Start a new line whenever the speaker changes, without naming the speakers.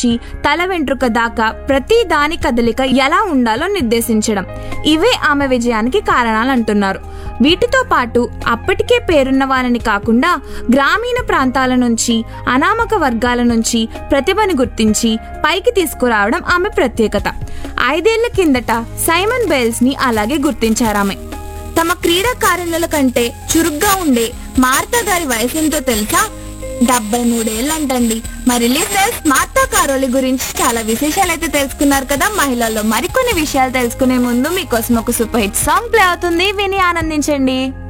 నుంచి తల వెంట్రుక దాకా ప్రతి దాని కదలిక ఎలా ఉండాలో నిర్దేశించడం ఇవే ఆమె విజయానికి కారణాలు అంటున్నారు వీటితో పాటు అప్పటికే పేరున్న వారిని కాకుండా గ్రామీణ ప్రాంతాల నుంచి అనామక వర్గాల నుంచి ప్రతిభను గుర్తించి పైకి తీసుకురావడం ఆమె ప్రత్యేకత ఐదేళ్ల కిందట సైమన్ బెయిల్స్ ని అలాగే గుర్తించారామె
తమ క్రీడాకారుల కంటే చురుగ్గా ఉండే మార్తా గారి వయసు ఎంతో తెలుసా డెబ్బై మూడేళ్ళంటండి మరి లిసనర్స్ మార్తా కారోలి గురించి చాలా విశేషాలు అయితే తెలుసుకున్నారు కదా మహిళల్లో మరికొన్ని విషయాలు తెలుసుకునే ముందు మీకోసం ఒక సూపర్ హిట్ సాంగ్ ప్లే అవుతుంది విని ఆనందించండి